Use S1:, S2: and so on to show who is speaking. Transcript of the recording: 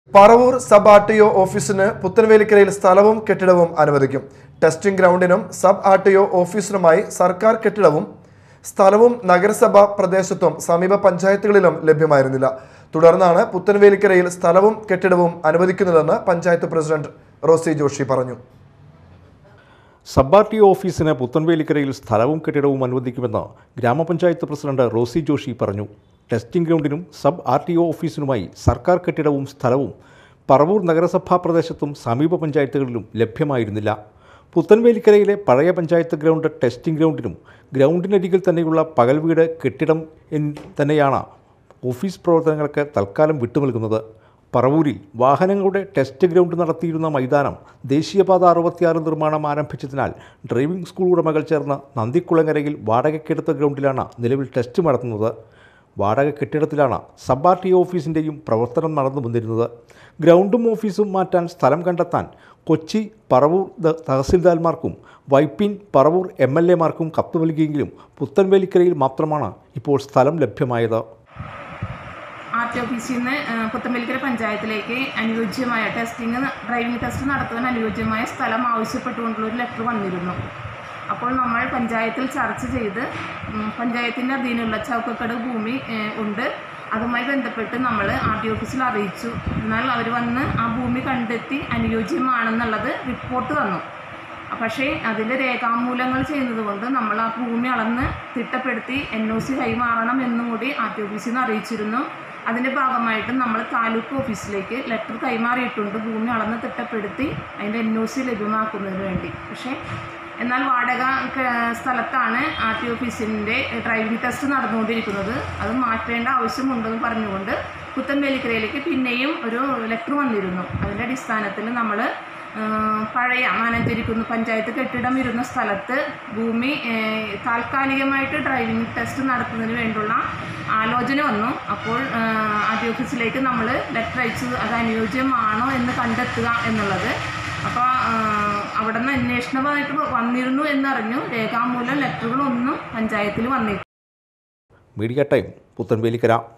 S1: Paravur sub R T O ഓഫീസിന് പുത്തൻവേലിക്കരയിൽ സ്ഥലവും കെട്ടിടവും അനുവദിക്കും ടെസ്റ്റിംഗ് ഗ്രൗണ്ടിനും സബ് ആർ ടി ഒ ഓഫീസിനുമായി സർക്കാർ കെട്ടിടവും സ്ഥലവും നഗരസഭ പ്രദേശത്തും സമീപ പഞ്ചായത്തുകളിലും ലഭ്യമായിരുന്നില്ല തുടർന്നാണ് പുത്തൻവേലിക്കരയിൽ സ്ഥലവും കെട്ടിടവും അനുവദിക്കുന്നതെന്ന് പഞ്ചായത്ത് പ്രസിഡന്റ് റോസി ജോഷി പറഞ്ഞു
S2: സബ് ആർ ടി ഓഫീസിന് പുത്തൻവേലിക്കരയിൽ സ്ഥലവും കെട്ടിടവും അനുവദിക്കുമെന്ന് ഗ്രാമപഞ്ചായത്ത് പ്രസിഡന്റ് റോസി ജോഷി പറഞ്ഞു ടെസ്റ്റിംഗ് ഗ്രൗണ്ടിനും സബ് ആർ ടി ഒ ഓഫീസിനുമായി സർക്കാർ കെട്ടിടവും സ്ഥലവും പറവൂർ നഗരസഭാ പ്രദേശത്തും സമീപ പഞ്ചായത്തുകളിലും ലഭ്യമായിരുന്നില്ല പുത്തൻവേലിക്കരയിലെ പഴയ പഞ്ചായത്ത് ഗ്രൗണ്ട് ടെസ്റ്റിംഗ് ഗ്രൗണ്ടിനും ഗ്രൗണ്ടിനരികിൽ തന്നെയുള്ള പകൽ വീട് കെട്ടിടം എന്ന് തന്നെയാണ് ഓഫീസ് പ്രവർത്തനങ്ങൾക്ക് തൽക്കാലം വിട്ടുനൽകുന്നത് പറവൂരിൽ വാഹനങ്ങളുടെ ടെസ്റ്റ് ഗ്രൗണ്ട് നടത്തിയിരുന്ന മൈതാനം ദേശീയപാത അറുപത്തിയാറ് നിർമ്മാണം ആരംഭിച്ചതിനാൽ ഡ്രൈവിംഗ് സ്കൂൾ ഉടമകൾ ചേർന്ന് നന്ദിക്കുളങ്ങരയിൽ വാടകയ്ക്കെടുത്ത ഗ്രൗണ്ടിലാണ് നിലവിൽ ടെസ്റ്റ് നടത്തുന്നത് വാടക കെട്ടിടത്തിലാണ് സബ് ആർ ടി ഓഫീസിൻ്റെയും പ്രവർത്തനം നടന്നു വന്നിരുന്നത് ഗ്രൗണ്ടും ഓഫീസും മാറ്റാൻ സ്ഥലം കണ്ടെത്താൻ കൊച്ചി പറവൂർ ത- തഹസിൽദാർമാർക്കും വൈപ്പിൻ പറവൂർ എം എൽ എമാർക്കും കത്ത് നൽകിയെങ്കിലും പുത്തൻവേലിക്കരയിൽ മാത്രമാണ് ഇപ്പോൾ സ്ഥലം ലഭ്യമായത്
S3: ആർ ടി ഓഫീസിൽ നിന്ന് പുത്തമ്പലിക്കര പഞ്ചായത്തിലേക്ക് അനുയോജ്യമായ ടെസ്റ്റിംഗ് ഡ്രൈവിംഗ് ടെസ്റ്റ് നടത്തുവാൻ അനുയോജ്യമായ സ്ഥലം ആവശ്യപ്പെട്ടുകൊണ്ടുള്ള ഒരു ലെറ്റർ വന്നിരുന്നു അപ്പോൾ നമ്മൾ പഞ്ചായത്തിൽ ചർച്ച ചെയ്ത് ഉം, പഞ്ചായത്തിൻ്റെ അധീനമുള്ള ചൗക്കക്കട് ഭൂമി ഏഹ്, ഉണ്ട് അതുമായി ബന്ധപ്പെട്ട് നമ്മൾ ആർ ടി ഓഫീസിൽ അറിയിച്ചു എന്നാൽ അവർ വന്ന് ആ ഭൂമി കണ്ടെത്തി അനുയോജ്യമാണെന്നുള്ളത് റിപ്പോർട്ട് തന്നു പക്ഷേ അതിൻ്റെ രേഖാമൂലങ്ങൾ ചെയ്യുന്നത് കൊണ്ട് നമ്മൾ ആ ഭൂമി അളന്ന് തിട്ടപ്പെടുത്തി എൻ ഒ സി കൈമാറണം എന്നും കൂടി ആർ ടി ഓഫീസിൽ നിന്ന് അറിയിച്ചിരുന്നു അതിൻ്റെ ഭാഗമായിട്ട് നമ്മൾ താലൂക്ക് ഓഫീസിലേക്ക് ലെറ്റർ കൈമാറിയിട്ടുണ്ട് ഭൂമി അളന്ന് തിട്ടപ്പെടുത്തി അതിൻ്റെ എൻ ഒ സി ലഭ്യമാക്കുന്നതിന് വേണ്ടി പക്ഷേ എന്നാൽ വാടക ക- സ്ഥലത്താണ് ആർ ടി ഓഫീസിൻ്റെ ഡ്രൈവിംഗ് ടെസ്റ്റ് നടന്നുകൊണ്ടിരിക്കുന്നത് അത് മാറ്റേണ്ട ആവശ്യമുണ്ടെന്ന് പറഞ്ഞുകൊണ്ട് പുത്തൻവേലിക്കരയിലേക്ക് പിന്നെയും ഒരു ലെറ്റർ വന്നിരുന്നു അതിൻ്റെ അടിസ്ഥാനത്തിൽ നമ്മൾ പഴയ മാനന്തിരിക്കുന്ന പഞ്ചായത്ത് കെട്ടിടം ഇരുന്ന സ്ഥലത്ത് ഭൂമി ഏഹ്, താൽക്കാലികമായിട്ട് ഡ്രൈവിംഗ് ടെസ്റ്റ് നടത്തുന്നതിന് വേണ്ടിയുള്ള ആലോചന വന്നു അപ്പോൾ ആർ ടി ഓഫീസിലേക്ക് നമ്മൾ ലെറ്റർ അയച്ചു അത് അനുയോജ്യമാണോ എന്ന് കണ്ടെത്തുക എന്നുള്ളത് അപ്പോൾ അവിടെ നിന്ന് അന്വേഷണമായിട്ട് വന്നിരുന്നു എന്നറിഞ്ഞു രേഖാമൂലം ലെറ്ററുകളൊന്നും പഞ്ചായത്തിൽ വന്നിട്ടില്ല
S2: മീഡിയ ടൈം പുത്തൻവേലിക്കര